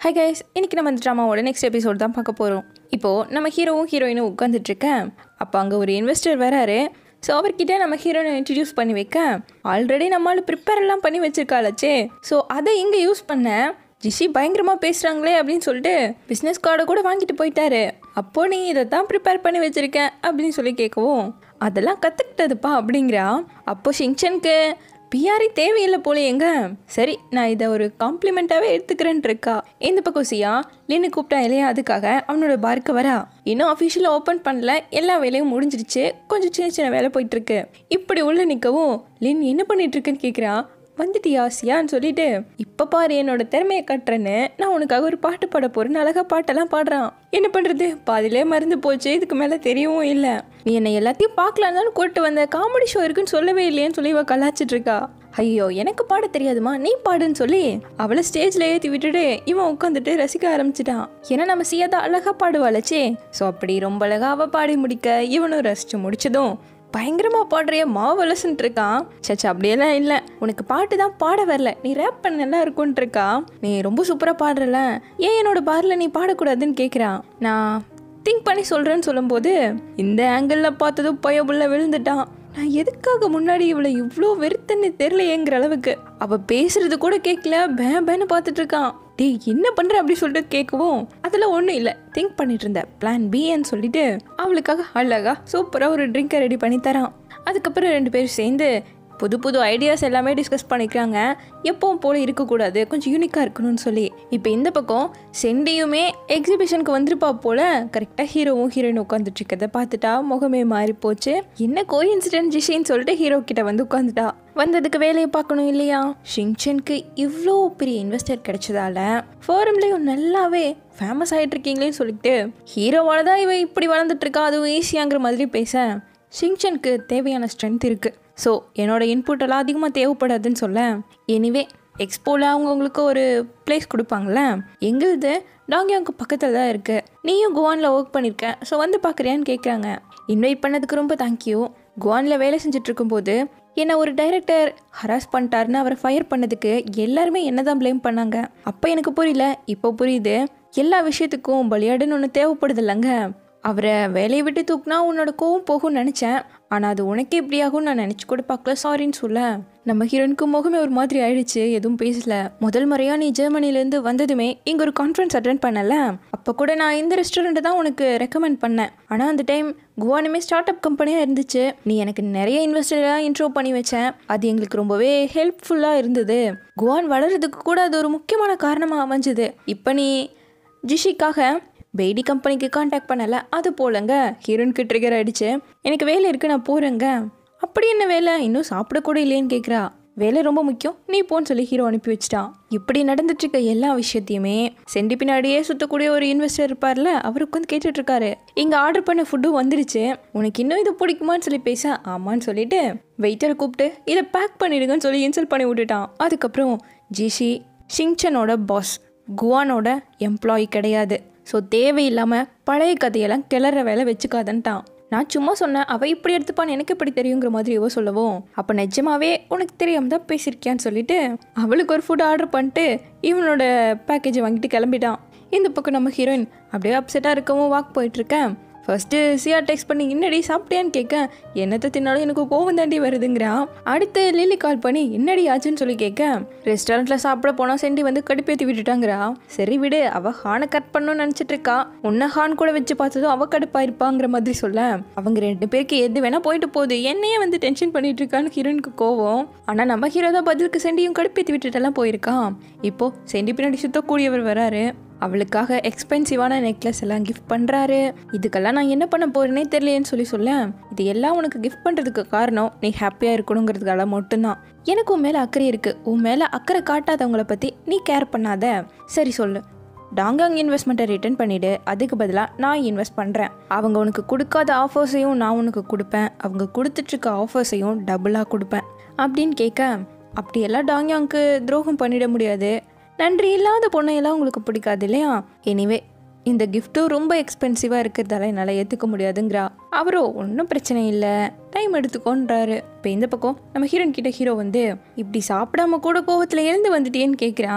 hi guys இன்னைக்கு நம்ம இந்த ட்ராமாவோட நெக்ஸ்ட் எபிசோட் தான் பார்க்க போகிறோம் இப்போது நம்ம ஹீரோவும் ஹீரோயினும் உட்காந்துட்ருக்கேன் அப்போ அங்கே ஒரு இன்வெஸ்டர் வராரு ஸோ அவர்கிட்ட நம்ம ஹீரோயினை இன்ட்ரடியூஸ் பண்ணி வைக்க ஆல்ரெடி நம்மளால் ப்ரிப்பேர் எல்லாம் பண்ணி வச்சிருக்காளாச்சே ஸோ அதை இங்கே யூஸ் பண்ண ஜிஷி பயங்கரமாக பேசுகிறாங்களே அப்படின்னு சொல்லிட்டு பிஸ்னஸ் கார்டை கூட வாங்கிட்டு போயிட்டாரு அப்போ நீ இதை தான் ப்ரிப்பேர் பண்ணி வச்சுருக்கேன் அப்படின்னு சொல்லி கேட்கவும் அதெல்லாம் கற்றுக்கிட்டதுப்பா அப்படிங்கிறா அப்போ ஷிங்சனுக்கு பிஆரி தேவையில்லை போல எங்க சரி நான் இதை ஒரு காம்ப்ளிமெண்ட்டாகவே எடுத்துக்கிறேன்ட்டு இருக்கா இந்த பக்கம் சியா லின்னு கூப்பிட்டா இல்லையா அதுக்காக அவனோட பார்க்க வரா இன்னும் அஃபிஷியலாக ஓப்பன் பண்ணல எல்லா வேலையும் முடிஞ்சிருச்சு கொஞ்சம் சின்ன சின்ன வேலை போயிட்டு இருக்கு இப்படி உள்ள நிற்கவும் லின் என்ன பண்ணிட்டு இருக்குன்னு கேட்குறா வந்துட்டியா சியான்னு சொல்லிட்டு இப்போ பாரு என்னோட திறமையை கட்டுறேன்னு நான் உனக்காக ஒரு பாட்டு பாட போறேன்னு அழகா பாட்டெல்லாம் பாடுறான் என்ன பண்ணுறது பாதிலே மறந்து போச்சு இதுக்கு மேலே தெரியவும் இல்லை நீ என்னை எல்லாத்தையும் பார்க்கலான்னு கூப்பிட்டு வந்த காமெடி ஷோ இருக்குன்னு சொல்லவே இல்லையேன்னு சொல்லி இவ கலாச்சிட்டு இருக்கா ஐயோ எனக்கு பாட தெரியாதுமா நீ பாடுன்னு சொல்லி அவளை ஸ்டேஜில் ஏற்றி விட்டுட்டு இவன் உட்காந்துட்டு ரசிக்க ஆரம்பிச்சிட்டான் ஏன்னா நம்ம சியாதா அழகா பாடுவாளச்சே ஸோ அப்படி ரொம்ப அழகா அவ பாடி முடிக்க இவனும் ரசிச்சு முடிச்சதும் பயங்கரமாக பாடுறிய மாவலசுன்ட்டு இருக்கான் சச்சா அப்படியெல்லாம் இல்லை உனக்கு பாட்டு தான் பாட வரல நீ ரேப் பண்ண நல்லா இருக்கும்னு இருக்கா நீ ரொம்ப சூப்பராக பாடுறல ஏன் என்னோட பாரில் நீ பாடக்கூடாதுன்னு கேட்குறான் நான் திங்க் பண்ணி சொல்கிறேன்னு சொல்லும்போது இந்த ஆங்கிளில் பார்த்ததும் பயபுள்ள விழுந்துட்டான் நான் எதுக்காக முன்னாடி இவளை இவ்வளோ வெறுத்தன்னு தெரியலையேங்கிற அளவுக்கு அவள் பேசுறது கூட கேட்கல பே பேன்னு பார்த்துட்டு இருக்கான் டேய் என்ன பண்ணுற அப்படி சொல்லிட்டு கேட்கவும் அதெல்லாம் ஒன்றும் இல்லை திங்க் பண்ணிட்டு இருந்தேன் பிளான் பின்னு சொல்லிட்டு அவளுக்காக அழகா சூப்பராக ஒரு ட்ரிங்கை ரெடி பண்ணி தரான் அதுக்கப்புறம் ரெண்டு பேரும் சேர்ந்து புது புது ஐடியாஸ் எல்லாமே டிஸ்கஸ் பண்ணிக்கிறாங்க எப்பவும் போல இருக்கக்கூடாது கொஞ்சம் யூனிக்காக இருக்கணும்னு சொல்லி இப்போ இந்த பக்கம் செண்டியுமே எக்ஸிபிஷனுக்கு வந்திருப்பா போல கரெக்டாக ஹீரோவும் ஹீரோயின் உட்காந்துட்டு இருக்கிறத பார்த்துட்டா முகமே மாறி போச்சு என்ன கோ இன்சிடென்ட் ஜிஷின்னு சொல்லிட்டு ஹீரோ கிட்ட வந்து உட்காந்துட்டா வந்ததுக்கு வேலையை பார்க்கணும் இல்லையா ஷிங்சனுக்கு இவ்வளோ பெரிய இன்வெஸ்டர் கிடைச்சதால ஃபோரம்லேயும் நல்லாவே ஃபேமஸ் ஆகிட்டு இருக்கீங்களேன்னு சொல்லிட்டு ஹீரோவால தான் இவ இப்படி வளர்ந்துட்டு இருக்கா அதுவும் ஈஸியாங்கிற மாதிரி பேச ஷிங்சனுக்கு தேவையான ஸ்ட்ரென்த் இருக்குது ஸோ என்னோட இன்புட் எல்லாம் அதிகமாக தேவைப்படாதுன்னு சொல்ல எனிவே எக்ஸ்போவில் அவங்க உங்களுக்கு ஒரு பிளேஸ் கொடுப்பாங்கள்ல எங்களுது டாங்கியாங்க்கு பக்கத்தில் தான் இருக்குது நீயும் குவானில் ஒர்க் பண்ணியிருக்க ஸோ வந்து பார்க்குறியான்னு கேட்குறாங்க இன்வைட் பண்ணதுக்கு ரொம்ப தேங்க்யூ குவானில் வேலை செஞ்சுட்டு இருக்கும்போது என்னை ஒரு டைரக்டர் ஹராஸ் பண்ணிட்டாருன்னு அவரை ஃபயர் பண்ணதுக்கு எல்லாருமே என்ன தான் ப்ளேம் பண்ணாங்க அப்போ எனக்கு புரியல இப்போ புரியுது எல்லா விஷயத்துக்கும் பலியாடுன்னு ஒன்று தேவைப்படுது இல்லைங்க அவரை வேலையை விட்டு தூக்குனா உன்னோட கோவம் போகும்னு நினச்சேன் ஆனால் அது உனக்கே எப்படி ஆகும்னு நான் நினச்சி கூட பார்க்கல சாரின்னு சொல்ல நம்ம ஹீரோனுக்கு முகமே ஒரு மாதிரி ஆயிடுச்சு எதுவும் பேசல முதல் முறையாக நீ ஜெர்மனிலேருந்து வந்ததுமே இங்கே ஒரு கான்ஃபரன்ஸ் அட்டன் பண்ணல அப்போ கூட நான் இந்த ரெஸ்டாரண்ட்டை தான் உனக்கு ரெக்கமெண்ட் பண்ணேன் ஆனால் அந்த டைம் குவானுமே ஸ்டார்ட் அப் கம்பெனியாக இருந்துச்சு நீ எனக்கு நிறைய இன்வெஸ்டராக இன்ட்ரோ பண்ணி வச்சேன் அது எங்களுக்கு ரொம்பவே ஹெல்ப்ஃபுல்லாக இருந்தது குவான் வளர்கிறதுக்கு கூட அது ஒரு முக்கியமான காரணமாக அமைஞ்சுது இப்போ நீ ஜிஷிக்காக பெய்டி கம்பெனிக்கு காண்டாக்ட் பண்ணலை அது போலங்க ஹீரோனுக்கு ட்ரிகர் ஆயிடுச்சு எனக்கு வேலை இருக்கு நான் போகிறேங்க அப்படி என்ன வேலை இன்னும் சாப்பிடக்கூட இல்லையேன்னு கேட்குறா வேலை ரொம்ப முக்கியம் நீ போன்னு சொல்லி ஹீரோ அனுப்பி வச்சிட்டான் இப்படி நடந்துட்டு இருக்க எல்லா விஷயத்தையுமே செண்டி பின்னாடியே சுத்தக்கூடிய ஒரு இன்வெஸ்டர் இருப்பார்ல அவருக்கு வந்து கேட்டுட்டு இருக்காரு இங்க ஆர்டர் பண்ண ஃபுட்டும் வந்துருச்சு உனக்கு இன்னும் இது பிடிக்குமான்னு சொல்லி பேச ஆமான்னு சொல்லிட்டு வெயிட்டரை கூப்பிட்டு இதை பேக் பண்ணிடுங்கன்னு சொல்லி இன்சல்ட் பண்ணி விட்டுட்டான் அதுக்கப்புறம் ஜிஷி ஷிங்சனோட பாஸ் குவானோட எம்ப்ளாயி கிடையாது ஸோ தேவையில்லாமல் பழைய கதையெல்லாம் கிளற வேலை வச்சுக்காதன்ட்டான் நான் சும்மா சொன்னேன் அவள் இப்படி எடுத்துப்பான்னு எனக்கு எப்படி தெரியுங்கிற மாதிரி இவ சொல்லவும் அப்போ நிஜமாவே உனக்கு தெரியாம தான் பேசியிருக்கியான்னு சொல்லிட்டு அவளுக்கு ஒரு ஃபுட் ஆர்டர் பண்ணிட்டு இவனோட பேக்கேஜை வாங்கிட்டு கிளம்பிட்டான் இந்த பக்கம் நம்ம ஹீரோயின் அப்படியே அப்செட்டாக இருக்கவும் வாக் போயிட்டுருக்கேன் ஃபர்ஸ்ட்டு சியா டெக்ஸ்ட் பண்ணி என்னடி சாப்பிட்டியான்னு கேட்க என்னத்தை தின்னாலும் எனக்கு கோவம் தாண்டி வருதுங்கிறான் அடுத்து லில்லி கால் பண்ணி என்னடி ஆச்சுன்னு சொல்லி கேட்க ரெஸ்டாரண்ட்டில் சாப்பிட போனால் செண்டி வந்து கடுப்பேற்றி விட்டுட்டாங்கிறா சரி விடு அவள் ஹானை கட் பண்ணணும்னு நினச்சிட்டு இருக்கா உன்னை ஹான் கூட வச்சு பார்த்ததும் அவள் கடுப்பாக இருப்பாங்கிற மாதிரி சொல்ல அவங்க ரெண்டு பேருக்கு எது வேணால் போயிட்டு போகுது என்னையே வந்து டென்ஷன் பண்ணிட்டு இருக்கான்னு ஹீரோனுக்கு கோவம் ஆனால் நம்ம ஹீரோ தான் பதிலுக்கு செண்டியும் கடுப்பேற்றி விட்டுட்டெல்லாம் போயிருக்கான் இப்போ செண்டி பின்னாடி சுத்தக்கூடியவர் வராரு அவளுக்காக எக்ஸ்பென்சிவான நெக்லஸ் எல்லாம் கிஃப்ட் பண்ணுறாரு இதுக்கெல்லாம் நான் என்ன பண்ண போறேனே தெரியலையேன்னு சொல்லி சொல்ல இது எல்லாம் உனக்கு கிஃப்ட் பண்ணுறதுக்கு காரணம் நீ ஹாப்பியாக இருக்கணுங்கிறதுக்காக மட்டும்தான் எனக்கு உன் மேலே அக்கறை இருக்குது உன் மேலே அக்கறை காட்டாதவங்கள பற்றி நீ கேர் பண்ணாத சரி சொல்லு டாங்காங் இன்வெஸ்ட்மெண்ட்டை ரிட்டர்ன் பண்ணிவிடு அதுக்கு பதிலாக நான் இன்வெஸ்ட் பண்ணுறேன் அவங்க உனக்கு கொடுக்காத ஆஃபர்ஸையும் நான் உனக்கு கொடுப்பேன் அவங்க கொடுத்துட்ருக்க ஆஃபர்ஸையும் டபுளாக கொடுப்பேன் அப்படின்னு கேட்க அப்படியெல்லாம் டாங்யாங்க்கு துரோகம் பண்ணிட முடியாது நன்றி இல்லாத பொண்ணையெல்லாம் உங்களுக்கு பிடிக்காது இல்லையா எனிவே இந்த கிஃப்ட்டும் ரொம்ப எக்ஸ்பென்சிவாக இருக்கிறதால என்னால் ஏற்றுக்க முடியாதுங்கிறா அவரோ ஒன்றும் பிரச்சனை இல்லை டைம் எடுத்துக்கோன்றாரு இப்போ இந்த பக்கம் நம்ம ஹீரோயின் கிட்ட ஹீரோ வந்து இப்படி சாப்பிடாம கூட கோவத்தில் எழுந்து வந்துட்டேன்னு கேட்குறான்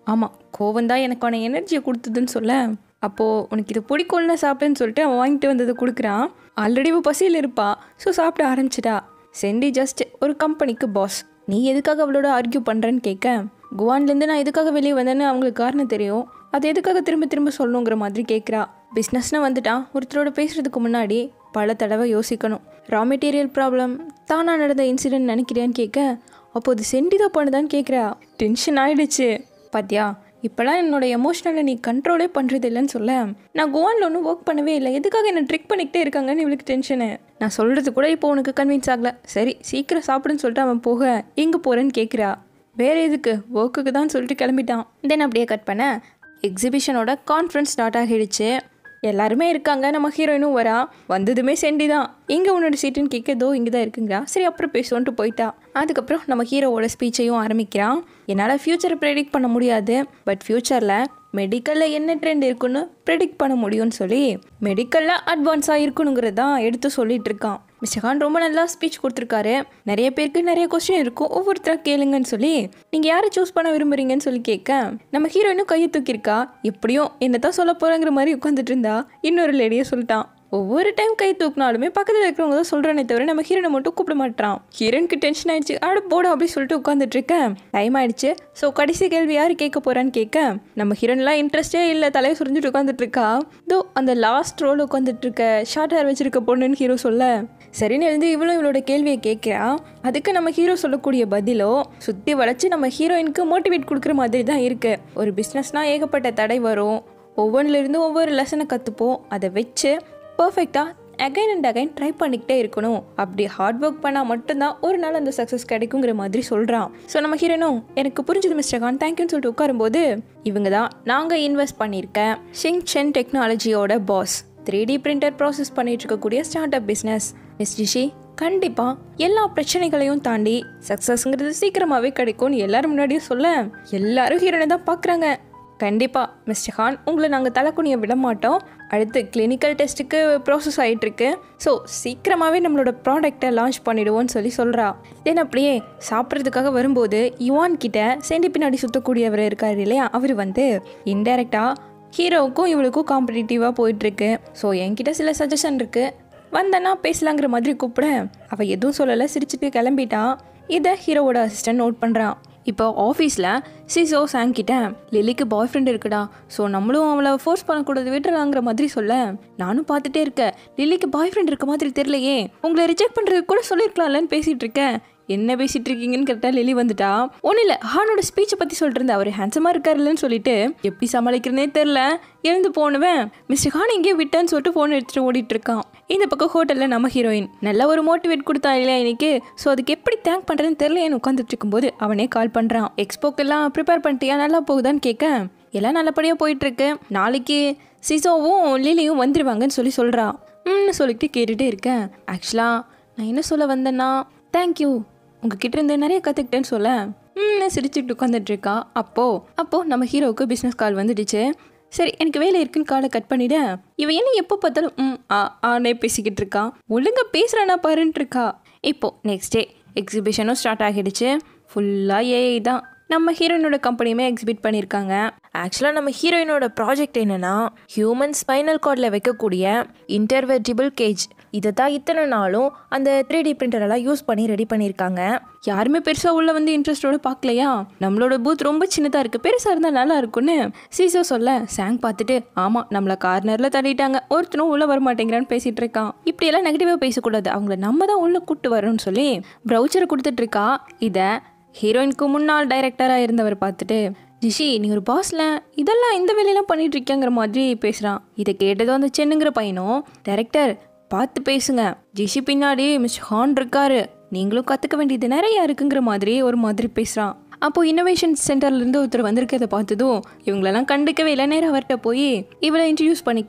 ஆமாம் கோவம் தான் எனக்கான எனர்ஜியை கொடுத்ததுன்னு சொல்ல அப்போது உனக்கு இது பிடிக்கும்ல சாப்பிட்டேன்னு சொல்லிட்டு அவன் வாங்கிட்டு வந்ததை கொடுக்குறான் ஆல்ரெடி இவள் பசியில் இருப்பா ஸோ சாப்பிட ஆரம்பிச்சிட்டா சென்டி ஜஸ்ட் ஒரு கம்பெனிக்கு பாஸ் நீ எதுக்காக அவளோட ஆர்கியூ பண்ணுறேன்னு கேட்க குவான்லேருந்து நான் எதுக்காக வெளியே வந்தேன்னு அவங்களுக்கு காரணம் தெரியும் அது எதுக்காக திரும்ப திரும்ப சொல்லணுங்கிற மாதிரி கேட்குறா பிஸ்னஸ்னு வந்துட்டான் ஒருத்தரோட பேசுகிறதுக்கு முன்னாடி பல தடவை யோசிக்கணும் ரா மெட்டீரியல் ப்ராப்ளம் தானாக நடந்த இன்சிடென்ட் நினைக்கிறியான்னு கேட்க அப்போ அது சென்டி தான் பண்ணுதான்னு கேட்குறா டென்ஷன் ஆயிடுச்சு பாத்தியா இப்போலாம் என்னோட எமோஷனலை நீ கண்ட்ரோலே பண்ணுறது இல்லைன்னு சொல்ல நான் கோவானில் ஒன்றும் ஒர்க் பண்ணவே இல்லை எதுக்காக என்னை ட்ரிக் பண்ணிக்கிட்டே இருக்காங்கன்னு இவளுக்கு டென்ஷனு நான் சொல்கிறது கூட இப்போ உனக்கு கன்வின்ஸ் ஆகல சரி சீக்கிரம் சாப்பிடுன்னு சொல்லிட்டு அவன் போக எங்கே போகிறேன்னு கேட்குறா வேற எதுக்கு ஒர்க்குக்கு தான் சொல்லிட்டு கிளம்பிட்டான் தென் அப்படியே கட் பண்ண எக்ஸிபிஷனோட கான்ஃபரன்ஸ் ஸ்டார்ட் ஆகிடுச்சு எல்லாருமே இருக்காங்க நம்ம ஹீரோயினும் வரா வந்ததுமே செண்டி தான் எங்கே உன்னோட சீட்டுன்னு கேட்கதோ இங்கே தான் இருக்குங்கிறா சரி அப்புறம் பேசுவோன்ட்டு போயிட்டா அதுக்கப்புறம் நம்ம ஹீரோவோட ஸ்பீச்சையும் ஆரம்பிக்கிறான் என்னால் ஃப்யூச்சரை ப்ரெடிக்ட் பண்ண முடியாது பட் ஃப்யூச்சரில் மெடிக்கலில் என்ன ட்ரெண்ட் இருக்குன்னு ப்ரெடிக்ட் பண்ண முடியும்னு சொல்லி மெடிக்கலில் அட்வான்ஸாக இருக்கணுங்கிறது தான் எடுத்து சொல்லிட்டு இருக்கான் மிஸ்டர் கான் ரொம்ப நல்லா ஸ்பீச் கொடுத்துருக்காரு நிறைய பேருக்கு நிறைய கொஸ்டின் இருக்கும் ஒவ்வொருத்தராக கேளுங்கன்னு சொல்லி நீங்கள் யாரை சூஸ் பண்ண விரும்புறீங்கன்னு சொல்லி கேட்க நம்ம ஹீரோயினும் கையை தூக்கியிருக்கா எப்படியும் என்ன தான் சொல்ல போகிறேங்கிற மாதிரி உட்காந்துட்டு இருந்தா இன்னொரு லேடியே சொல்லிட்டான் ஒவ்வொரு டைம் கை தூக்கினாலுமே பக்கத்தில் இருக்கிறவங்க தான் சொல்கிறானே தவிர நம்ம ஹீரோனை மட்டும் கூப்பிட மாட்டான் ஹீரோனுக்கு டென்ஷன் ஆயிடுச்சு ஆட போட அப்படி சொல்லிட்டு உட்காந்துட்டு இருக்கேன் டைம் ஆயிடுச்சு ஸோ கடைசி கேள்வி யார் கேட்க போறான்னு கேட்க நம்ம ஹீரோன்லாம் இன்ட்ரெஸ்டே இல்லை தலையை சுரிஞ்சுட்டு உட்காந்துட்டு இருக்கா தோ அந்த லாஸ்ட் ரோல் உட்காந்துட்டு இருக்க ஷார்ட் ஹேர் வச்சிருக்க பொண்ணுன்னு ஹீரோ சொல்ல சரின்னு எழுந்து இவளும் இவளோட கேள்வியை கேட்குறா அதுக்கு நம்ம ஹீரோ சொல்லக்கூடிய பதிலோ சுற்றி வளைச்சு நம்ம ஹீரோயினுக்கு மோட்டிவேட் கொடுக்குற மாதிரி தான் இருக்கு ஒரு பிஸ்னஸ்னால் ஏகப்பட்ட தடை வரும் ஒவ்வொன்றிலிருந்து ஒவ்வொரு லெசனை கற்றுப்போம் அதை வச்சு பர்ஃபெக்டாக அகைன் அண்ட் அகைன் ட்ரை பண்ணிக்கிட்டே இருக்கணும் அப்படி ஹார்ட் ஒர்க் பண்ணால் மட்டும்தான் ஒரு நாள் அந்த சக்ஸஸ் கிடைக்குங்கிற மாதிரி சொல்கிறான் ஸோ நம்ம ஹீரோனும் எனக்கு புரிஞ்சுது மிஸ்டர் கான் தேங்க்யூன்னு சொல்லிட்டு உட்காரும்போது இவங்க தான் நாங்கள் இன்வெஸ்ட் பண்ணியிருக்கேன் ஷிங் சென் டெக்னாலஜியோட boss three D printer process பண்ணிட்டு இருக்கக்கூடிய start up business miss Jishi கண்டிப்பாக எல்லா பிரச்சனைகளையும் தாண்டி சக்ஸஸ்ங்கிறது சீக்கிரமாகவே கிடைக்கும்னு எல்லாரும் முன்னாடியும் சொல்ல எல்லாரும் ஹீரோனை தான் பார்க்குறாங்க கண்டிப்பாக மிஸ்டர் கான் உங்களை நாங்கள் தலைக்குனிய விட மாட்டோம் அடுத்து கிளினிக்கல் டெஸ்ட்டுக்கு ப்ராசஸ் ஆகிட்டுருக்கு ஸோ சீக்கிரமாகவே நம்மளோட ப்ராடக்டை லான்ச் பண்ணிடுவோம்னு சொல்லி சொல்கிறா தென் அப்படியே சாப்பிட்றதுக்காக வரும்போது யுவான் கிட்ட செண்டி பின்னாடி சுற்றக்கூடியவர் இருக்கார் இல்லையா அவர் வந்து இன்டெரக்டாக ஹீரோவுக்கும் இவளுக்கும் காம்படிட்டிவாக போயிட்டுருக்கு ஸோ என்கிட்ட சில சஜஷன் இருக்குது வந்தேன்னா பேசலாங்கிற மாதிரி கூப்பிட அவள் எதுவும் சொல்லலை சிரிச்சுட்டு கிளம்பிட்டான் இதை ஹீரோவோட அசிஸ்டன்ட் நோட் பண்ணுறான் இப்போ ஆஃபீஸில் சிசோ சாங் கிட்ட லிலிக்கு பாய் ஃப்ரெண்ட் இருக்குடா ஸோ நம்மளும் அவளை ஃபோர்ஸ் பண்ணக்கூடாது விட்டுறாங்கிற மாதிரி சொல்ல நானும் பார்த்துட்டே இருக்கேன் லிலிக்கு பாய் ஃப்ரெண்ட் இருக்க மாதிரி தெரியலையே உங்களை ரிஜெக்ட் பண்ணுறதுக்கு கூட சொல்லியிருக்கலாம்லன்னு பேசிகிட்டு இருக்கேன் என்ன பேசிட்டு இருக்கீங்கன்னு கேட்டால் லிலி வந்துட்டா ஒன்றும் இல்லை ஹானோட ஸ்பீச்சை பற்றி சொல்லிட்டு இருந்தேன் அவர் ஹேண்ட்ஸமாக இருக்காருல்லன்னு சொல்லிட்டு எப்படி சமாளிக்கிறனே தெரில எழுந்து போனவன் மிஸ்டர் ஹான் எங்கேயோ விட்டேன்னு சொல்லிட்டு ஃபோன் எடுத்துகிட்டு ஓடிட்டு இருக்கான் இந்த பக்கம் ஹோட்டலில் நம்ம ஹீரோயின் நல்ல ஒரு மோட்டிவேட் கொடுத்தா இல்லையா இன்னைக்கு ஸோ அதுக்கு எப்படி தேங்க் பண்ணுறதுன்னு தெரிலையேன்னு உட்காந்துட்டு இருக்கும்போது அவனே கால் பண்ணுறான் எக்ஸ்போக்கெல்லாம் ப்ரிப்பேர் பண்ணிட்டியா நல்லா போகுதான்னு கேட்க எல்லாம் நல்லபடியாக போயிட்டுருக்கு நாளைக்கு சிசோவும் லிலியும் வந்துடுவாங்கன்னு சொல்லி சொல்கிறான் ம்னு சொல்லிட்டு கேட்டுகிட்டே இருக்கேன் ஆக்சுவலாக நான் என்ன சொல்ல வந்தேன்னா தேங்க்யூ உங்ககிட்ட இருந்து நிறைய கற்றுக்கிட்டேன்னு சொல்ல ம்னு சிரிச்சுட்டு உட்காந்துட்டு இருக்கா அப்போது அப்போது நம்ம ஹீரோவுக்கு பிஸ்னஸ் கால் வந்துடுச்சு சரி எனக்கு வேலை இருக்குன்னு காலை கட் பண்ணிட இவன் என்ன எப்போ பார்த்தாலும் ம் ஆ ஆனே பேசிக்கிட்டு இருக்கான் ஒழுங்கா பேசுகிறானா பாருன்ட்டு இருக்கா இப்போ நெக்ஸ்ட் டே எக்ஸிபிஷனும் ஸ்டார்ட் ஆகிடுச்சு ஃபுல்லாக ஏஐ தான் நம்ம ஹீரோயினோட கம்பெனியுமே எக்ஸிபிட் பண்ணியிருக்காங்க ஆக்சுவலாக நம்ம ஹீரோயினோட ப்ராஜெக்ட் என்னென்னா ஹியூமன் ஸ்பைனல் கார்டில் வைக்கக்கூடிய இன்டர்வெர்டிபிள் கேஜ் இதை தான் இத்தனை நாளும் அந்த த்ரீ டி பிரிண்டரெல்லாம் யூஸ் பண்ணி ரெடி பண்ணியிருக்காங்க யாருமே பெருசாக உள்ள வந்து இன்ட்ரெஸ்டோட பார்க்கலையா நம்மளோட பூத் ரொம்ப சின்னதாக இருக்குது பெருசாக இருந்தால் நல்லா இருக்கும்னு சீசோ சொல்ல சாங் பார்த்துட்டு ஆமாம் நம்மளை கார்னரில் தள்ளிட்டாங்க ஒருத்தனும் உள்ளே வர மாட்டேங்கிறான்னு பேசிகிட்டு இருக்கான் இப்படியெல்லாம் நெகட்டிவாக பேசக்கூடாது அவங்கள நம்ம தான் உள்ளே கூப்பிட்டு வரணும்னு சொல்லி ப்ரௌச்சரை கொடுத்துட்ருக்கா இதை ஹீரோயினுக்கு முன்னாள் டைரக்டராக இருந்தவர் பார்த்துட்டு ஜிஷி நீ ஒரு பாஸ்ல இதெல்லாம் இந்த வேலையெல்லாம் பண்ணிட்டு இருக்கியாங்கிற மாதிரி பேசுகிறான் இதை கேட்டதும் அந்த சென்னுங்கிற பையனும் டைரக்டர் பார்த்து பேசுங்க ஜிஷி பின்னாடி மிஸ் ஹான் இருக்காரு நீங்களும் கற்றுக்க வேண்டியது நிறைய இருக்குங்கிற மாதிரி ஒரு மாதிரி பேசுகிறான் அப்போது இன்னோவேஷன் சென்டர்லேருந்து ஒருத்தர் வந்திருக்கிறத பார்த்ததும் இவங்களெல்லாம் கண்டுக்கவே இல்லை நேரம் அவர்கிட்ட போய் இவளை இன்ட்ரடியூஸ் பண்ணிக்கிட்டு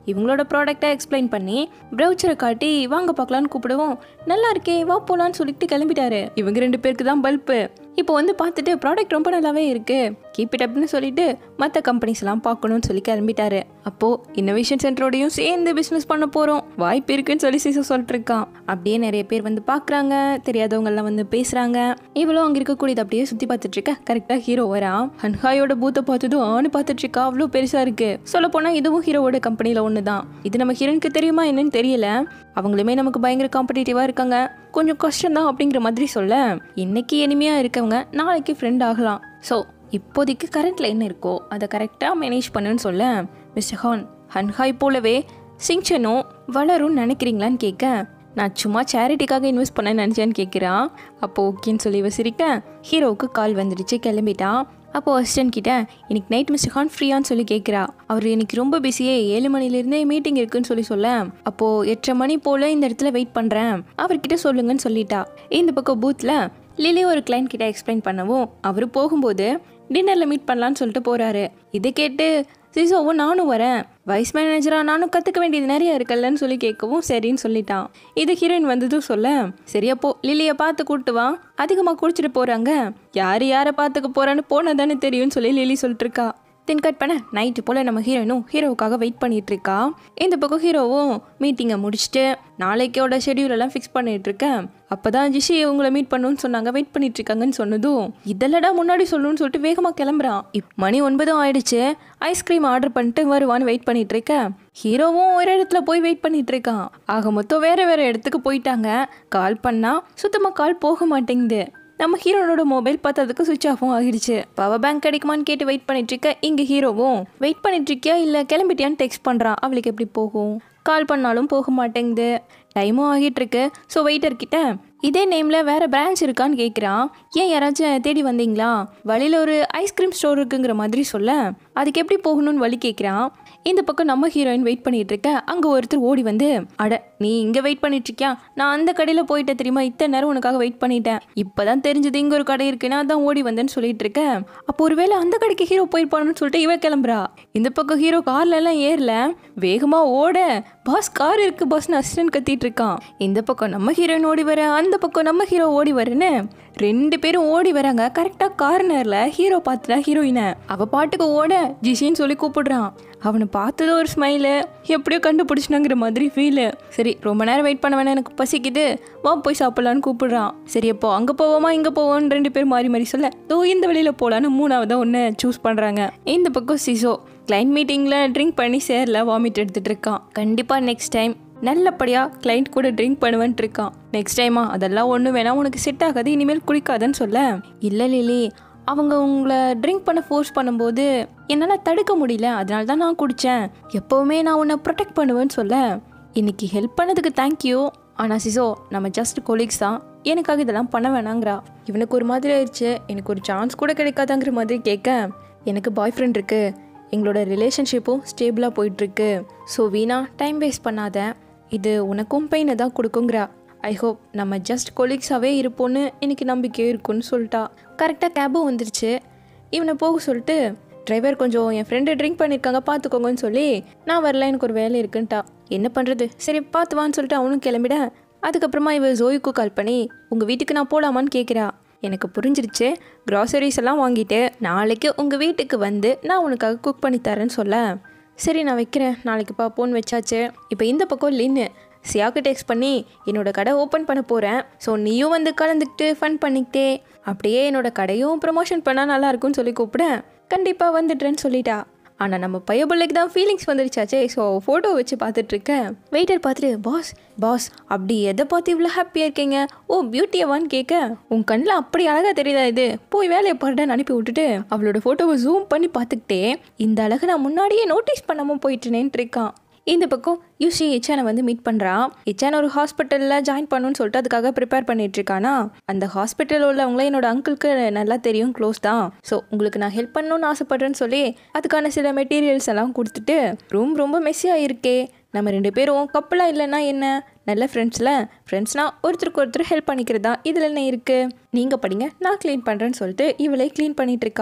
இவங்களோட ப்ராடக்டை எக்ஸ்பிளைன் பண்ணி ப்ரௌச்சரை காட்டி வாங்க பார்க்கலான்னு கூப்பிடுவோம் நல்லா இருக்கே வா போலான்னு சொல்லிட்டு கிளம்பிட்டாரு இவங்க ரெண்டு பேருக்கு தான் பல்ப்பு இப்போ வந்து பார்த்துட்டு ப்ராடக்ட் ரொம்ப நல்லாவே இருக்கு கீப் இட் அப்னு சொல்லிட்டு மற்ற கம்பெனிஸ் எல்லாம் பார்க்கணும்னு சொல்லி கிளம்பிட்டாரு அப்போ இன்னோவேஷன் சென்டரோடையும் சேர்ந்து பிஸ்னஸ் பண்ண போறோம் வாய்ப்பு இருக்குன்னு சொல்லி சிசு சொல்லிட்டு இருக்கான் அப்படியே நிறைய பேர் வந்து பார்க்குறாங்க தெரியாதவங்க எல்லாம் வந்து பேசுறாங்க இவ்வளோ அங்கே இருக்கக்கூடியது அப்படியே சுற்றி பார்த்துட்டு இருக்க கரெக்டாக ஹீரோ வரான் ஹன்ஹாயோட பூத்தை பார்த்ததும் ஆணு பார்த்துட்டு இருக்கா அவ்வளோ பெருசா இருக்கு சொல்ல போனா இதுவும் ஹீரோவோட கம்பெனியில் ஒன்று தான் இது நம்ம ஹீரோனுக்கு தெரியுமா என்னன்னு தெரியல அவங்களுமே நமக்கு பயங்கர காம்படிட்டிவாக இருக்காங்க கொஞ்சம் கஷ்டம் தான் அப்படிங்கிற மாதிரி சொல்ல இன்னைக்கு இனிமையாக இருக்கவங்க நாளைக்கு ஃப்ரெண்ட் ஆகலாம் ஸோ இப்போதைக்கு கரண்ட்ல என்ன இருக்கோ அதை கரெக்டாக மேனேஜ் பண்ணுன்னு சொல்ல மிஸ்டர் ஹான் ஹன்ஹாய் போலவே சிங்சனும் வளரும் நினைக்கிறீங்களான்னு கேட்க நான் சும்மா சேரிட்டிக்காக இன்வெஸ்ட் பண்ண நினச்சேன்னு கேட்குறான் அப்போ ஓகேன்னு சொல்லி இவ சிரிக்க ஹீரோவுக்கு கால் வந்துடுச்சு கிளம்பிட்டான் அப்போ அசிஸ்டன்ட் கிட்ட இன்னைக்கு நைட் மிஸ்டர் கான் ஃப்ரீயான்னு சொல்லி கேட்குறா அவர் இன்னைக்கு ரொம்ப பிஸியே ஏழு மணிலேருந்தே மீட்டிங் இருக்குன்னு சொல்லி சொல்ல அப்போ எட்டரை மணி போல இந்த இடத்துல வெயிட் பண்ணுறேன் அவர்கிட்ட சொல்லுங்கன்னு சொல்லிட்டா இந்த பக்கம் பூத்தில் லிலி ஒரு கிளைண்ட் கிட்ட எக்ஸ்பிளைன் பண்ணவும் அவர் போகும்போது டின்னரில் மீட் பண்ணலான்னு சொல்லிட்டு போறாரு இதை கேட்டு சிசோவும் நானும் வரேன் வைஸ் மேனேஜரா நானும் கற்றுக்க வேண்டியது நிறைய இருக்குல்லன்னு சொல்லி கேட்கவும் சரின்னு சொல்லிட்டான் இது ஹீரோயின் வந்ததும் சொல்ல சரியா போ லிலியை பார்த்து கூப்பிட்டு வா அதிகமாக குடிச்சிட்டு போகிறாங்க யார் யாரை பார்த்துக்க போறான்னு போனதானே தெரியும்னு சொல்லி லிலி சொல்லிட்டு இருக்கா தென் கட் பண்ண நைட்டு போல் நம்ம ஹீரோயினும் ஹீரோவுக்காக வெயிட் பண்ணிட்டு இருக்கா இந்த பக்கம் ஹீரோவும் மீட்டிங்கை முடிச்சுட்டு நாளைக்கோட ஷெடியூல் எல்லாம் ஃபிக்ஸ் பண்ணிட்டு இருக்கேன் அப்பதான் ஜிஷி இவங்கள மீட் பண்ணணும்னு சொன்னாங்க வெயிட் பண்ணிட்டு இருக்காங்கன்னு சொன்னதும் இதெல்லடா முன்னாடி சொல்லணும்னு சொல்லிட்டு வேகமாக கிளம்புறான் இப் மணி ஒன்பதும் ஆயிடுச்சு ஐஸ்கிரீம் ஆர்டர் பண்ணிட்டு வருவான்னு வெயிட் பண்ணிட்டு இருக்கேன் ஹீரோவும் ஒரு இடத்துல போய் வெயிட் பண்ணிட்டு இருக்கான் ஆக மொத்தம் வேற வேற இடத்துக்கு போயிட்டாங்க கால் பண்ணா சுத்தமாக கால் போக மாட்டேங்குது நம்ம ஹீரோனோட மொபைல் பார்த்ததுக்கு சுவிட்ச் ஆஃபும் ஆகிடுச்சு பவர் பேங்க் கிடைக்குமான்னு கேட்டு வெயிட் பண்ணிட்டு இருக்க இங்க ஹீரோவும் வெயிட் பண்ணிட்டு இருக்கியா இல்ல கிளம்பிட்டியான்னு டெக்ஸ்ட் பண்றான் அவளுக்கு எப்படி போகும் கால் பண்ணாலும் போக மாட்டேங்குது டைமும் ஆகிட்டு இருக்கு ஸோ வெயிட்டர் கிட்ட இதே நேம்ல வேற பிரான்ச் இருக்கான்னு கேட்குறான் ஏன் யாராச்சும் தேடி வந்தீங்களா வழியில ஒரு ஐஸ்கிரீம் ஸ்டோர் இருக்குங்கிற மாதிரி சொல்ல அதுக்கு எப்படி போகணும்னு வழி கேட்குறான் இந்த பக்கம் நம்ம ஹீரோயின் வெயிட் பண்ணிட்டு இருக்க அங்க ஒருத்தர் ஓடி வந்து அட நீ இங்க வெயிட் பண்ணிட்டு இருக்கியா நான் அந்த கடையில போயிட்டேன் தெரியுமா இத்தனை நேரம் உனக்காக வெயிட் பண்ணிட்டேன் இப்பதான் தெரிஞ்சது இங்க ஒரு கடை இருக்குன்னா அதான் ஓடி வந்தேன்னு சொல்லிட்டு இருக்கேன் அப்போ ஒருவேளை அந்த கடைக்கு ஹீரோ போயிருப்பானு சொல்லிட்டு இவ கிளம்புறா இந்த பக்கம் ஹீரோ கார்ல எல்லாம் ஏறல வேகமா ஓட பாஸ் கார் இருக்கு பாஸ்னு அசிஸ்டன்ட் கத்திட்டு இருக்கான் இந்த பக்கம் நம்ம ஹீரோயின் ஓடி வர அந்த பக்கம் நம்ம ஹீரோ ஓடி வரேன்னு ரெண்டு பேரும் ஓடி வராங்க கரெக்டா கார்னர்ல ஹீரோ பார்த்துட்டா ஹீரோயினை அவ பாட்டுக்கு ஓட ஜிஷின்னு சொல்லி கூப்பிடுறான் அவனை பார்த்தது ஒரு ஸ்மைலு எப்படியோ கண்டுபிடிச்சினாங்கிற மாதிரி ஃபீலு சரி ரொம்ப நேரம் வெயிட் பண்ண வேணாம் எனக்கு பசிக்குது வா போய் சாப்பிட்லான்னு கூப்பிடுறான் சரி அப்போ அங்கே போவோமா இங்கே போவோம்னு ரெண்டு பேரும் மாறி மாறி சொல்ல தோ இந்த வழியில் போகலான்னு மூணாவதாக ஒன்று சூஸ் பண்ணுறாங்க இந்த பக்கம் சிசோ கிளைண்ட் மீட்டிங்கில் ட்ரிங்க் பண்ணி சேரல வாமிட் எடுத்துகிட்டு இருக்கான் கண்டிப்பாக நெக்ஸ்ட் டைம் நல்லபடியாக கிளைண்ட் கூட ட்ரிங்க் பண்ணுவேன்ட்டு இருக்கான் நெக்ஸ்ட் டைமா அதெல்லாம் ஒன்றும் வேணாம் உனக்கு செட் ஆகாது இனிமேல் குடிக்காதன்னு சொல்ல இல்லை லிலி அவங்க உங்களை ட்ரிங்க் பண்ண ஃபோர்ஸ் பண்ணும்போது என்னால் தடுக்க முடியல அதனால தான் நான் குடித்தேன் எப்போவுமே நான் உன்னை ப்ரொடெக்ட் பண்ணுவேன்னு சொல்ல இன்னைக்கு ஹெல்ப் பண்ணதுக்கு தேங்க்யூ ஆனால் சிசோ நம்ம ஜஸ்ட் கொலீக்ஸ் தான் எனக்காக இதெல்லாம் பண்ண வேணாங்கிறா இவனுக்கு ஒரு மாதிரி ஆயிடுச்சு எனக்கு ஒரு சான்ஸ் கூட கிடைக்காதாங்கிற மாதிரி கேட்க எனக்கு பாய் ஃப்ரெண்ட் இருக்கு எங்களோட ரிலேஷன்ஷிப்பும் ஸ்டேபிளாக போயிட்டுருக்கு ஸோ வீணா டைம் வேஸ்ட் பண்ணாத இது உனக்கும் பெயினை தான் கொடுக்குங்கிறா ஐ ஹோப் நம்ம ஜஸ்ட் கொலீக்ஸாகவே இருப்போன்னு எனக்கு நம்பிக்கை இருக்குன்னு சொல்லிட்டா கரெக்டாக கேபும் வந்துருச்சு இவனை போக சொல்லிட்டு டிரைவர் கொஞ்சம் என் ஃப்ரெண்டு ட்ரிங்க் பண்ணியிருக்காங்க பார்த்துக்கோங்கன்னு சொல்லி நான் வரல எனக்கு ஒரு வேலை இருக்குன்ட்டா என்ன பண்ணுறது சரி பார்த்து வான்னு சொல்லிட்டு அவனும் கிளம்பிட அதுக்கப்புறமா இவ ஜோயுக்கு கால் பண்ணி உங்கள் வீட்டுக்கு நான் போகலாமான்னு கேட்குறா எனக்கு புரிஞ்சிருச்சு க்ராசரிஸ் எல்லாம் வாங்கிட்டு நாளைக்கு உங்கள் வீட்டுக்கு வந்து நான் உனக்காக குக் பண்ணி தரேன்னு சொல்ல சரி நான் வைக்கிறேன் நாளைக்கு பார்ப்போன்னு வச்சாச்சு இப்போ இந்த பக்கம் லின்னு சியாக்கு டெக்ஸ்ட் பண்ணி என்னோட கடை ஓப்பன் பண்ண போகிறேன் ஸோ நீயும் வந்து கலந்துக்கிட்டு ஃபன் பண்ணிக்கிட்டே அப்படியே என்னோட கடையும் ப்ரமோஷன் பண்ணால் நல்லா இருக்கும்னு சொல்லி கூப்பிடேன் கண்டிப்பாக வந்துடுறேன்னு சொல்லிட்டா ஆனால் நம்ம பையபிள்ளைக்கு தான் ஃபீலிங்ஸ் வந்துருச்சாச்சே ஸோ ஃபோட்டோ வச்சு பார்த்துட்டு இருக்கேன் வெயிட்டர் பார்த்துட்டு பாஸ் பாஸ் அப்படி எதை பார்த்து இவ்வளோ ஹாப்பியாக இருக்கீங்க ஓ பியூட்டியவான்னு கேட்க உன் கண்ணில் அப்படி அழகாக தெரியுதா இது போய் வேலையை பாருடான்னு அனுப்பி விட்டுட்டு அவளோட ஃபோட்டோவை ஜூம் பண்ணி பார்த்துக்கிட்டே இந்த அழகை நான் முன்னாடியே நோட்டீஸ் பண்ணாமல் போயிட்டுனேன்ட்டு இருக்கான் இந்த பக்கம் யூசி இச்சானை வந்து மீட் பண்ணுறான் இச்சான் ஒரு ஹாஸ்பிட்டலில் ஜாயின் பண்ணணும்னு சொல்லிட்டு அதுக்காக ப்ரிப்பேர் பண்ணிட்டு இருக்கானா அந்த ஹாஸ்பிட்டல் உள்ளவங்கள என்னோட அங்கிளுக்கு நல்லா தெரியும் க்ளோஸ் தான் ஸோ உங்களுக்கு நான் ஹெல்ப் பண்ணணும்னு ஆசைப்படுறேன்னு சொல்லி அதுக்கான சில மெட்டீரியல்ஸ் எல்லாம் கொடுத்துட்டு ரூம் ரொம்ப மெஸ்ஸியாக இருக்கே நம்ம ரெண்டு பேரும் கப்பலாக இல்லைன்னா என்ன நல்ல ஃப்ரெண்ட்ஸில் ஃப்ரெண்ட்ஸ்னால் ஒருத்தருக்கு ஒருத்தர் ஹெல்ப் பண்ணிக்கிறதா இதில் என்ன இருக்குது நீங்கள் படிங்க நான் க்ளீன் பண்ணுறேன்னு சொல்லிட்டு இவளே க்ளீன் பண்ணிட்டு இருக்கா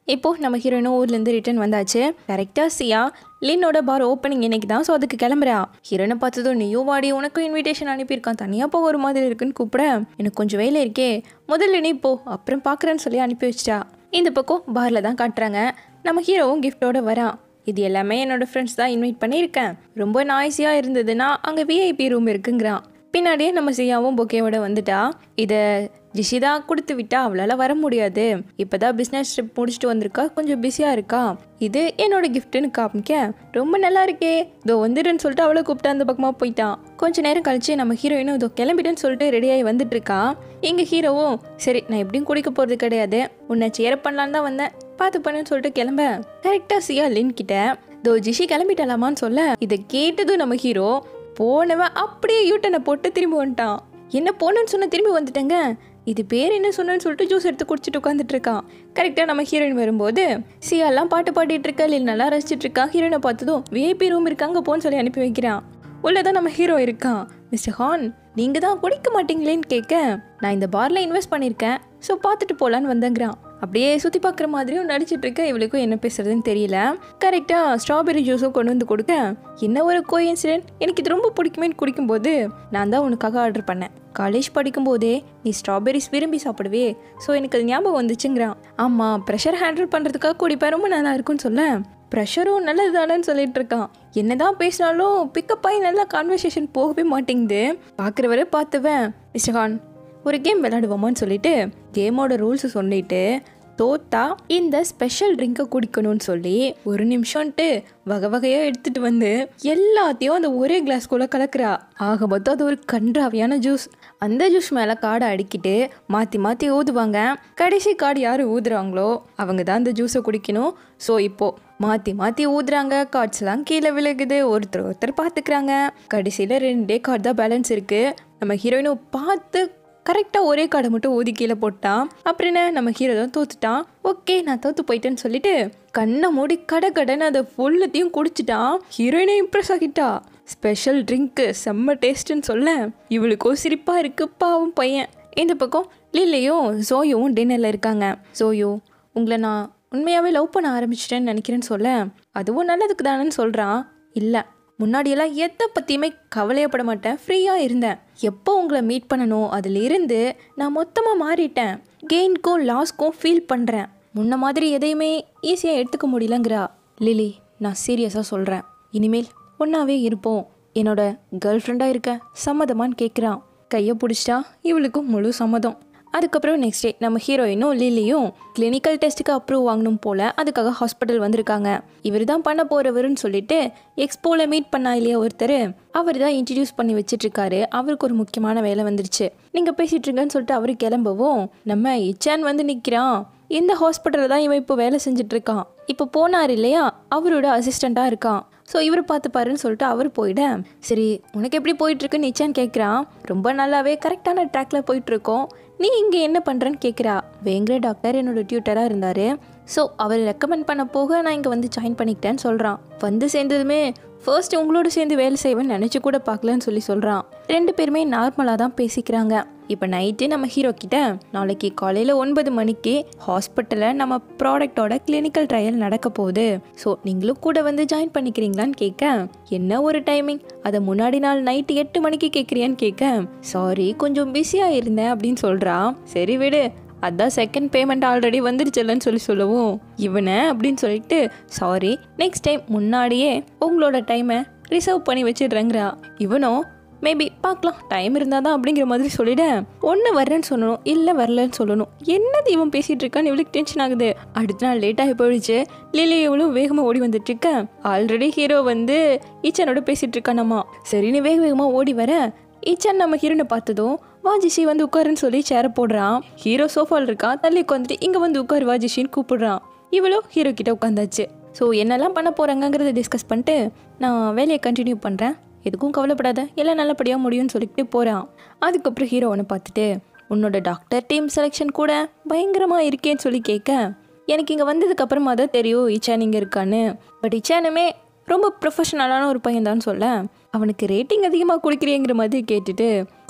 இப்போது நம்ம ஹீரோயினும் ஊர்லேருந்து ரிட்டர்ன் வந்தாச்சு கரெக்டாக சியா லின்னோட பார் ஓப்பனிங் இன்னைக்கு தான் ஸோ அதுக்கு கிளம்புறா ஹீரோனை பார்த்ததும் நீயோ வாடி உனக்கும் இன்விடேஷன் அனுப்பியிருக்கான் தனியாக போக ஒரு மாதிரி இருக்குன்னு கூப்பிட எனக்கு கொஞ்சம் வேலை இருக்கே முதல்ல நீ போ அப்புறம் பார்க்குறேன்னு சொல்லி அனுப்பி வச்சிட்டா இந்த பக்கம் பாரில் தான் காட்டுறாங்க நம்ம ஹீரோவும் கிஃப்டோட வரான் இது எல்லாமே என்னோட ஃப்ரெண்ட்ஸ் தான் இன்வைட் பண்ணியிருக்கேன் ரொம்ப நாய்ஸியாக இருந்ததுன்னா அங்கே விஐபி ரூம் இருக்குங்கிறான் பின்னாடியே நம்ம சியாவும் பொக்கேவோட வந்துட்டா இதை ஜிஷிதா கொடுத்து விட்டா அவளால் வர முடியாது இப்போதான் பிஸ்னஸ் ட்ரிப் முடிச்சுட்டு வந்திருக்கா கொஞ்சம் பிஸியாக இருக்கா இது என்னோட கிஃப்ட்டுன்னு காமிக்க ரொம்ப நல்லா இருக்கே இதோ வந்துடுன்னு சொல்லிட்டு அவளை கூப்பிட்டு அந்த பக்கமாக போயிட்டான் கொஞ்ச நேரம் கழிச்சு நம்ம ஹீரோயினும் இதோ கிளம்பிட்டேன்னு சொல்லிட்டு ரெடியாகி வந்துட்டு இருக்கா எங்கள் ஹீரோவும் சரி நான் எப்படியும் குடிக்க போகிறது கிடையாது உன்னை சேர் பண்ணலான்னு தான் வந்தேன் பார்த்து பண்ணுன்னு சொல்லிட்டு கிளம்ப கரெக்டாக சியா லின் கிட்ட தோ ஜிஷி கிளம்பிட்டலாமான்னு சொல்ல இதை கேட்டதும் நம்ம ஹீரோ போனவன் அப்படியே யூட்டனை போட்டு திரும்பி வந்துட்டான் என்ன போனேன்னு சொன்ன திரும்பி வந்துட்டேங்க இது பேர் என்ன சொன்னேன்னு சொல்லிட்டு ஜூஸ் எடுத்து குடிச்சிட்டு உட்காந்துட்டு இருக்கான் கரெக்டாக நம்ம ஹீரோயின் வரும்போது சியாலாம் பாட்டு பாடிட்டு இருக்கா இல்லை நல்லா ரசிச்சிட்டு இருக்கா ஹீரோயினை பார்த்ததும் விஐபி ரூம் இருக்காங்க போன்னு சொல்லி அனுப்பி வைக்கிறான் உள்ளதான் நம்ம ஹீரோ இருக்கான் மிஸ்டர் ஹான் நீங்கள் தான் குடிக்க மாட்டீங்களேன்னு கேட்க நான் இந்த பாரில் இன்வெஸ்ட் பண்ணியிருக்கேன் ஸோ பார்த்துட்டு போகலான்னு வந்தேங்கிறான் அப்படியே சுற்றி பார்க்குற மாதிரியும் நடிச்சிட்டு இருக்க இவளுக்கும் என்ன பேசுறதுன்னு தெரியல கரெக்டாக ஸ்ட்ராபெரி ஜூஸும் கொண்டு வந்து கொடுக்க என்ன ஒரு கோ இன்சிடென்ட் எனக்கு இது ரொம்ப பிடிக்குமேன்னு குடிக்கும்போது நான் தான் உனக்காக ஆர்டர் பண்ணேன் காலேஜ் படிக்கும்போதே நீ ஸ்ட்ராபெரிஸ் விரும்பி சாப்பிடுவே ஸோ எனக்கு அது ஞாபகம் வந்துச்சுங்கிறான் ஆமாம் ப்ரெஷர் ஹேண்டில் பண்ணுறதுக்காக குடிப்பேன் ரொம்ப நல்லா இருக்குன்னு சொல்ல ப்ரெஷரும் நல்லது தானேன்னு சொல்லிட்டு இருக்கான் என்னதான் பேசினாலும் பிக்கப் ஆகி நல்லா கான்வர்சேஷன் போகவே மாட்டேங்குது பார்க்குறவரை பார்த்துவேன் மிஸ்டர் கான் ஒரு கேம் விளையாடுவோமான்னு சொல்லிட்டு கேமோட ரூல்ஸ் சொல்லிட்டு தோத்தா இந்த ஸ்பெஷல் ட்ரிங்கை குடிக்கணும்னு சொல்லி ஒரு நிமிஷம்ட்டு வகை வகையாக எடுத்துட்டு வந்து எல்லாத்தையும் அந்த ஒரே கிளாஸ்குள்ளே கலக்குறா ஆக மொத்தம் அது ஒரு கன்றாவியான ஜூஸ் அந்த ஜூஸ் மேலே காடை அடிக்கிட்டு மாற்றி மாற்றி ஊதுவாங்க கடைசி காடு யார் ஊதுறாங்களோ அவங்க தான் அந்த ஜூஸை குடிக்கணும் ஸோ இப்போது மாற்றி மாற்றி ஊதுறாங்க கார்ட்ஸ்லாம் கீழே விழுகுது ஒருத்தர் ஒருத்தர் பார்த்துக்கிறாங்க கடைசியில் ரெண்டே கார்டு தான் பேலன்ஸ் இருக்குது நம்ம ஹீரோயினும் பார்த்து கரெக்டாக ஒரே கார்டை மட்டும் ஊதி கீழே போட்டான் அப்புறம் என்ன நம்ம ஹீரோ தான் தோத்துட்டான் ஓகே நான் தோத்து போயிட்டேன்னு சொல்லிட்டு கண்ணை மூடி கடை கடைன்னு அதை ஃபுல்லத்தையும் குடிச்சிட்டான் ஹீரோயினை இம்ப்ரெஸ் ஆகிட்டா ஸ்பெஷல் ட்ரிங்க்கு செம்ம டேஸ்ட்டுன்னு சொல்ல இவளுக்கோ சிரிப்பாக இருக்கு பாவம் பையன் இந்த பக்கம் லில்லையும் ஜோயும் டின்னரில் இருக்காங்க ஜோயோ உங்களை நான் உண்மையாகவே லவ் பண்ண ஆரம்பிச்சிட்டேன்னு நினைக்கிறேன்னு சொல்ல அதுவும் நல்லதுக்கு தானேன்னு சொல்கிறான் இல்லை முன்னாடியெல்லாம் எதை பற்றியுமே கவலையப்பட மாட்டேன் ஃப்ரீயாக இருந்தேன் எப்போ உங்களை மீட் பண்ணணும் அதில் இருந்து நான் மொத்தமாக மாறிட்டேன் கெயின்க்கும் லாஸ்க்கும் ஃபீல் பண்ணுறேன் முன்ன மாதிரி எதையுமே ஈஸியாக எடுத்துக்க முடியலங்கிறா லிலி நான் சீரியஸாக சொல்கிறேன் இனிமேல் ஒன்றாவே இருப்போம் என்னோட கேர்ள் ஃப்ரெண்டாக இருக்க சம்மதமான்னு கேட்குறான் கையை பிடிச்சிட்டா இவளுக்கும் முழு சம்மதம் அதுக்கப்புறம் நெக்ஸ்ட் டே நம்ம ஹீரோயினும் லில்லியும் கிளினிக்கல் டெஸ்ட்டுக்கு அப்ரூவ் வாங்கணும் போல் அதுக்காக ஹாஸ்பிட்டல் வந்திருக்காங்க இவர் தான் பண்ண போகிறவருன்னு சொல்லிட்டு எக்ஸ்போவில் மீட் பண்ணா இல்லையா ஒருத்தர் அவர் தான் இன்ட்ரடியூஸ் பண்ணி வச்சிட்ருக்காரு அவருக்கு ஒரு முக்கியமான வேலை வந்துருச்சு நீங்கள் பேசிகிட்டு இருக்கேன்னு சொல்லிட்டு அவர் கிளம்பவும் நம்ம இச்சான் வந்து நிற்கிறான் இந்த ஹாஸ்பிட்டலில் தான் இவன் இப்போ வேலை செஞ்சுட்டு இருக்கான் இப்போ போனார் இல்லையா அவரோட அசிஸ்டண்ட்டாக இருக்கான் ஸோ இவர் பார்த்துப்பாருன்னு சொல்லிட்டு அவர் போயிட சரி உனக்கு எப்படி போயிட்டுருக்குன்னு நிச்சான்னு கேட்குறான் ரொம்ப நல்லாவே கரெக்டான ட்ராக்ல போயிட்டுருக்கோம் நீ இங்கே என்ன பண்ணுறேன்னு கேட்குறா வேங்கர டாக்டர் என்னோட டியூட்டராக இருந்தார் ஸோ அவர் ரெக்கமெண்ட் பண்ண போக நான் இங்கே வந்து ஜாயின் பண்ணிக்கிட்டேன்னு சொல்கிறான் வந்து சேர்ந்ததுமே ஃபர்ஸ்ட் உங்களோட சேர்ந்து வேலை செய்வேன்னு நினச்சி கூட பார்க்கலன்னு சொல்லி சொல்கிறான் ரெண்டு பேருமே நார்மலாக தான் பேசிக்கிறாங்க இப்போ நைட்டு நம்ம ஹீரோ கிட்ட நாளைக்கு காலையில் ஒன்பது மணிக்கு ஹாஸ்பிட்டலில் நம்ம ப்ராடக்டோட கிளினிக்கல் ட்ரையல் நடக்க போகுது ஸோ நீங்களும் கூட வந்து ஜாயின் பண்ணிக்கிறீங்களான்னு கேட்க என்ன ஒரு டைமிங் அதை முன்னாடி நாள் நைட்டு எட்டு மணிக்கு கேட்குறியான்னு கேட்க சாரி கொஞ்சம் பிஸியாக இருந்தேன் அப்படின்னு சொல்கிறான் சரி விடு அதான் செகண்ட் பேமெண்ட் ஆல்ரெடி வந்துருச்சுல்லன்னு சொல்லி சொல்லவும் இவனை அப்படின்னு சொல்லிட்டு சாரி நெக்ஸ்ட் டைம் முன்னாடியே உங்களோட டைமை ரிசர்வ் பண்ணி வச்சிடுறேங்கிறா இவனும் மேபி பார்க்கலாம் டைம் இருந்தால் தான் அப்படிங்கிற மாதிரி சொல்லிட ஒன்று வர்றேன்னு சொல்லணும் இல்லை வரலன்னு சொல்லணும் என்னது இவன் பேசிகிட்டு இருக்கான்னு இவளுக்கு டென்ஷன் ஆகுது அடுத்த நாள் லேட்டாகி போயிடுச்சு லிலி இவளும் வேகமாக ஓடி வந்துட்டு இருக்க ஆல்ரெடி ஹீரோ வந்து ஈச்சனோட பேசிகிட்டு இருக்கானம்மா சரின்னு வேக வேகமாக ஓடி வர ஈச்சன் நம்ம ஹீரோனை பார்த்ததும் வா ஜிஷி வந்து உட்காருன்னு சொல்லி சேர போடுறான் ஹீரோ சோஃபால் இருக்கான் தள்ளி உட்காந்துட்டு இங்கே வந்து உட்காரு வா ஜிஷின்னு கூப்பிடுறான் இவளும் ஹீரோ கிட்ட உட்காந்தாச்சு ஸோ என்னெல்லாம் பண்ண போகிறாங்கங்கிறத டிஸ்கஸ் பண்ணிட்டு நான் வேலையை கண்டினியூ பண்ணுறேன் எதுக்கும் கவலைப்படாத எல்லாம் நல்லபடியாக முடியும்னு சொல்லிட்டு போகிறான் அதுக்கப்புறம் ஹீரோவனை பார்த்துட்டு உன்னோட டாக்டர் டீம் செலெக்ஷன் கூட பயங்கரமாக இருக்கேன்னு சொல்லி கேட்க எனக்கு இங்கே வந்ததுக்கு அப்புறமா தான் தெரியும் இச்சான் இங்கே இருக்கான்னு பட் இச்சானுமே ரொம்ப ப்ரொஃபஷனலான ஒரு பையன் தான் சொல்ல அவனுக்கு ரேட்டிங் அதிகமாக கொடுக்குறேங்கிற மாதிரி கேட்டுட்டு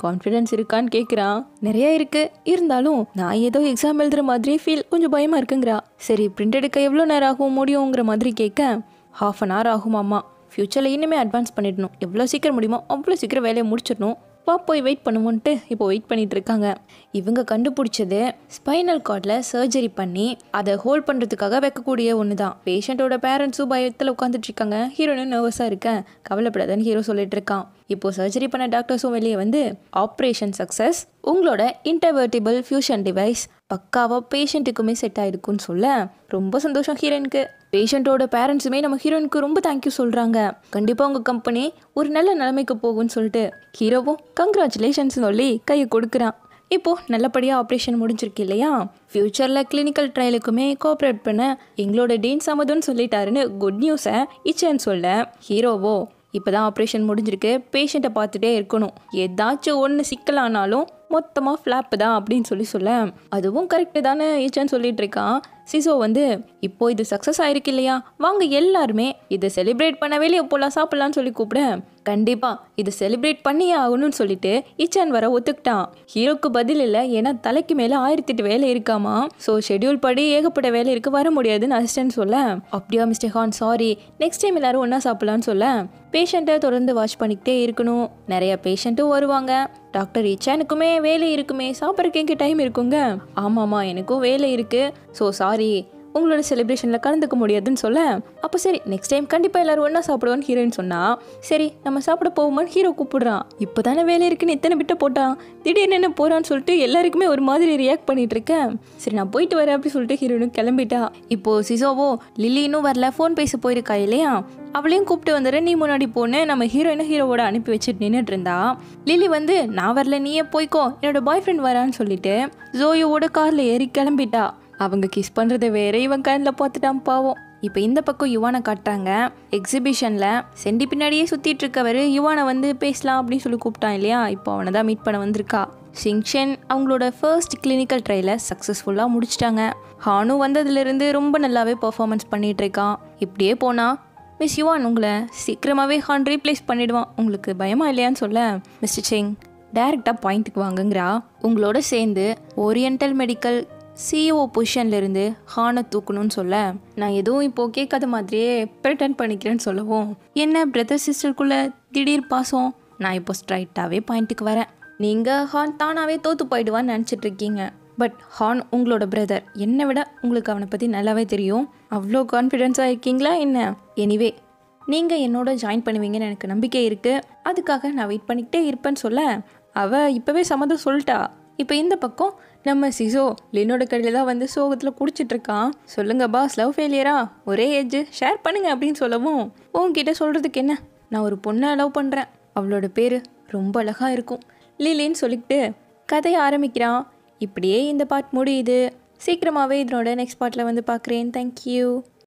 கான்ஃபிடென்ஸ் இருக்கான்னு கேட்குறான் நிறைய இருக்கு இருந்தாலும் நான் ஏதோ எக்ஸாம் எழுதுற மாதிரி ஃபீல் கொஞ்சம் பயமா இருக்குங்கிறா சரி பிரிண்ட் எடுக்க எவ்வளோ நேரம் ஆகும் முடியுங்கிற மாதிரி கேட்க ஹாஃப் அன் ஹவர் ஆகுமாம்மா ஃப்யூச்சரில் இன்னுமே அட்வான்ஸ் பண்ணிடணும் எவ்வளோ சீக்கிரம் முடியுமோ அவ்வளோ சீக்கிரம் வேலையை முடிச்சிடணும் வா போய் வெயிட் பண்ணுவோன்ட்டு இப்போ வெயிட் பண்ணிட்டு இருக்காங்க இவங்க கண்டுபிடிச்சது ஸ்பைனல் கார்டில் சர்ஜரி பண்ணி அதை ஹோல்ட் பண்ணுறதுக்காக வைக்கக்கூடிய ஒன்று தான் பேஷண்ட்டோட பேரண்ட்ஸும் பயத்தில் உட்காந்துட்டு இருக்காங்க ஹீரோனும் நர்வஸாக இருக்கேன் கவலைப்படாதன்னு ஹீரோ சொல்லிட்டு இருக்கான் இப்போ சர்ஜரி பண்ண டாக்டர்ஸும் வெளியே வந்து ஆப்ரேஷன் சக்ஸஸ் உங்களோட இன்டர்வர்டிபிள் ஃபியூஷன் டிவைஸ் பக்காவாக பேஷண்ட்டுக்குமே செட் ஆயிருக்குன்னு சொல்ல ரொம்ப சந்தோஷம் ஹீரோயினுக்கு பேஷண்ட்டோட பேரண்ட்ஸுமே நம்ம ஹீரோயினுக்கு ரொம்ப தேங்க்யூ சொல்கிறாங்க கண்டிப்பாக உங்கள் கம்பெனி ஒரு நல்ல நிலைமைக்கு போகும்னு சொல்லிட்டு ஹீரோவும் கங்க்ராச்சுலேஷன்ஸ் சொல்லி கையை கொடுக்குறான் இப்போது நல்லபடியாக ஆப்ரேஷன் முடிஞ்சிருக்கு இல்லையா ஃப்யூச்சரில் கிளினிக்கல் ட்ரையலுக்குமே கோஆப்ரேட் பண்ண எங்களோட டீன் சமதுன்னு சொல்லிட்டாருன்னு குட் நியூஸை இச்சேன்னு சொல்ல ஹீரோவோ இப்போ தான் ஆப்ரேஷன் முடிஞ்சிருக்கு பேஷண்ட்டை பார்த்துட்டே இருக்கணும் ஏதாச்சும் ஒன்று சிக்கலானாலும் மொத்தமாக ஃப்ளாப்பு தான் அப்படின்னு சொல்லி சொல்ல அதுவும் கரெக்டு தானே ஈச்சன்னு சொல்லிட்டு இருக்கான் சிசோ வந்து இப்போ இது சக்ஸஸ் ஆயிருக்கு இல்லையா வாங்க எல்லாருமே இதை செலிப்ரேட் பண்ண வெளியே போகலாம் சாப்பிட்லான்னு சொல்லி கூப்பிட கண்டிப்பாக இது செலிப்ரேட் பண்ணியே ஆகணும்னு சொல்லிட்டு ஈச்சான் வர ஒத்துக்கிட்டான் ஹீரோக்கு பதில் இல்லை ஏன்னா தலைக்கு மேலே ஆயிரத்தி எட்டு வேலை இருக்காமா ஸோ ஷெட்யூல் படி ஏகப்பட்ட வேலை இருக்கு வர முடியாதுன்னு அசிஸ்டன்ட் சொல்ல அப்படியா mister Han sorry next time எல்லாரும் ஒன்றா சாப்பிட்லான்னு சொல்ல பேஷண்ட்டை தொடர்ந்து வாட்ச் பண்ணிக்கிட்டே இருக்கணும் நிறைய பேஷண்ட்டும் வருவாங்க டாக்டர் இச்சானுக்குமே வேலை இருக்குமே சாப்பிட்றதுக்கு எங்கே டைம் இருக்குங்க ஆமாம்மா எனக்கும் வேலை இருக்குது ஸோ சாரி உங்களோட செலிப்ரேஷனில் கலந்துக்க முடியாதுன்னு சொல்ல அப்போ சரி நெக்ஸ்ட் டைம் கண்டிப்பாக எல்லாரும் ஒன்றா சாப்பிடுவோன்னு ஹீரோயின் சொன்னா சரி நம்ம சாப்பிட போவோமான்னு ஹீரோ கூப்பிடுறான் இப்போ தானே வேலை இருக்குன்னு இத்தனை விட்ட போட்டான் திடீர்னு என்ன போகிறான்னு சொல்லிட்டு எல்லாருக்குமே ஒரு மாதிரி ரியாக்ட் பண்ணிட்டு இருக்கேன் சரி நான் போயிட்டு வரேன் அப்படி சொல்லிட்டு ஹீரோயினும் கிளம்பிட்டா இப்போ சிசோவோ லில்லி இன்னும் வரல ஃபோன் பேச போயிருக்கா இல்லையா அவளையும் கூப்பிட்டு வந்துடுற நீ முன்னாடி போன்னு நம்ம ஹீரோயினை ஹீரோவோட அனுப்பி வச்சுட்டு நின்றுட்டு இருந்தா லில்லி வந்து நான் வரல நீயே போய்க்கோ என்னோட பாய் ஃப்ரெண்ட் வரான்னு சொல்லிட்டு ஜோயோவோட காரில் ஏறி கிளம்பிட்டா அவங்க கிஸ் பண்ணுறத வேற இவன் கண்ணில் பார்த்துட்டான் பாவம் இப்போ இந்த பக்கம் யுவானை காட்டுறாங்க எக்ஸிபிஷனில் செண்டி பின்னாடியே சுற்றிட்டு இருக்கவர் யுவானை வந்து பேசலாம் அப்படின்னு சொல்லி கூப்பிட்டான் இல்லையா இப்போ அவனை தான் மீட் பண்ண வந்திருக்கா சிங்ஷன் அவங்களோட ஃபர்ஸ்ட் கிளினிக்கல் ட்ரையலை சக்ஸஸ்ஃபுல்லாக முடிச்சிட்டாங்க ஹானு வந்ததுலேருந்து ரொம்ப நல்லாவே பர்ஃபார்மன்ஸ் பண்ணிகிட்டு இருக்கான் இப்படியே போனால் மிஸ் யுவான் உங்களை சீக்கிரமாகவே ஹான் ரீப்ளேஸ் பண்ணிடுவான் உங்களுக்கு பயமா இல்லையான்னு சொல்ல மிஸ்டர் சிங் டைரெக்டாக பாயிண்ட்டுக்கு வாங்குங்கிறா உங்களோட சேர்ந்து ஓரியண்டல் மெடிக்கல் சிஇஓ பொசிஷன்லேருந்து ஹானை தூக்கணும்னு சொல்ல நான் எதுவும் இப்போ கேட்காத மாதிரியே ப்ரிட்டன் பண்ணிக்கிறேன்னு சொல்லவும் என்ன பிரதர் சிஸ்டருக்குள்ள திடீர் பாசம் நான் இப்போ ஸ்ட்ரைட்டாகவே பாயிண்ட்டுக்கு வரேன் நீங்கள் ஹான் தானாகவே தோற்று போயிடுவான்னு நினச்சிட்டு இருக்கீங்க பட் ஹான் உங்களோட பிரதர் என்னை விட உங்களுக்கு அவனை பற்றி நல்லாவே தெரியும் அவ்வளோ கான்ஃபிடென்ஸாக இருக்கீங்களா என்ன எனிவே நீங்கள் என்னோட ஜாயின் பண்ணுவீங்கன்னு எனக்கு நம்பிக்கை இருக்குது அதுக்காக நான் வெயிட் பண்ணிக்கிட்டே இருப்பேன்னு சொல்ல அவள் இப்போவே சம்மதம் சொல்லிட்டா இப்போ இந்த பக்கம் நம்ம சிசோ லினோட கடையில் தான் வந்து சோகத்தில் குடிச்சிட்டு இருக்கான் சொல்லுங்க பாஸ் லவ் ஃபெயிலியரா ஒரே ஏஜ் ஷேர் பண்ணுங்க அப்படின்னு சொல்லவும் உன்கிட்ட சொல்கிறதுக்கு என்ன நான் ஒரு பொண்ணை லவ் பண்ணுறேன் அவளோட பேர் ரொம்ப அழகாக இருக்கும் லிலின்னு சொல்லிக்கிட்டு கதையை ஆரம்பிக்கிறான் இப்படியே இந்த பார்ட் முடியுது சீக்கிரமாகவே இதனோட நெக்ஸ்ட் பார்ட்டில் வந்து பார்க்குறேன் தேங்க்யூ